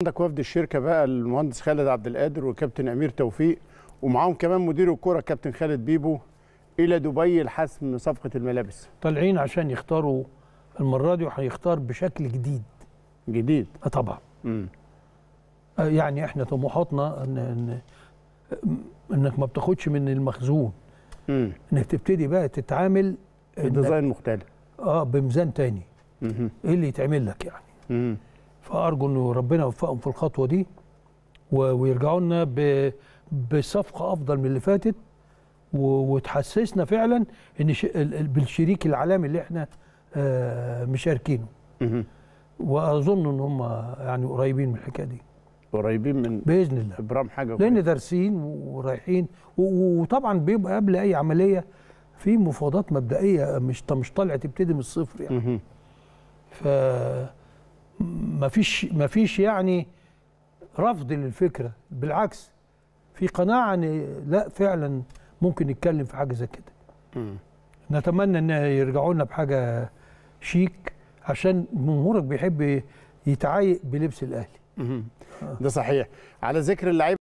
عندك وفد الشركه بقى المهندس خالد عبد القادر وكابتن امير توفيق ومعاهم كمان مدير الكره كابتن خالد بيبو الى دبي لحسم صفقه الملابس طالعين عشان يختاروا المره دي وهيختار بشكل جديد جديد آه طبعا امم آه يعني احنا طموحاتنا ان, إن انك ما بتاخدش من المخزون امم انك تبتدي بقى تتعامل إنك- بديزاين مختلف اه بميزان تاني امم ايه اللي يتعمل لك يعني امم فارجو انه ربنا يوفقهم في الخطوه دي و- ويرجعوا لنا ب- بصفقه افضل من اللي فاتت و- وتحسسنا فعلا ان ش- ال- ال- بالشريك العالمي اللي احنا آه، مشاركينه امم واظن ان هم يعني قريبين من الحكايه دي قريبين من باذن الله ابرام حاجه لان دارسين ورايحين و- و- وطبعا بيبقى قبل اي عمليه في مفاوضات مبدئيه مش مش طالع تبتدي من الصفر يعني مهم. ف ما فيش ما فيش يعني رفض للفكره بالعكس في قناعه ان لا فعلا ممكن نتكلم في حاجه زي كده مم. نتمنى ان يرجعوا لنا بحاجه شيك عشان جمهورك بيحب يتعايق بلبس الاهلي مهم. ده صحيح على ذكر اللعيبه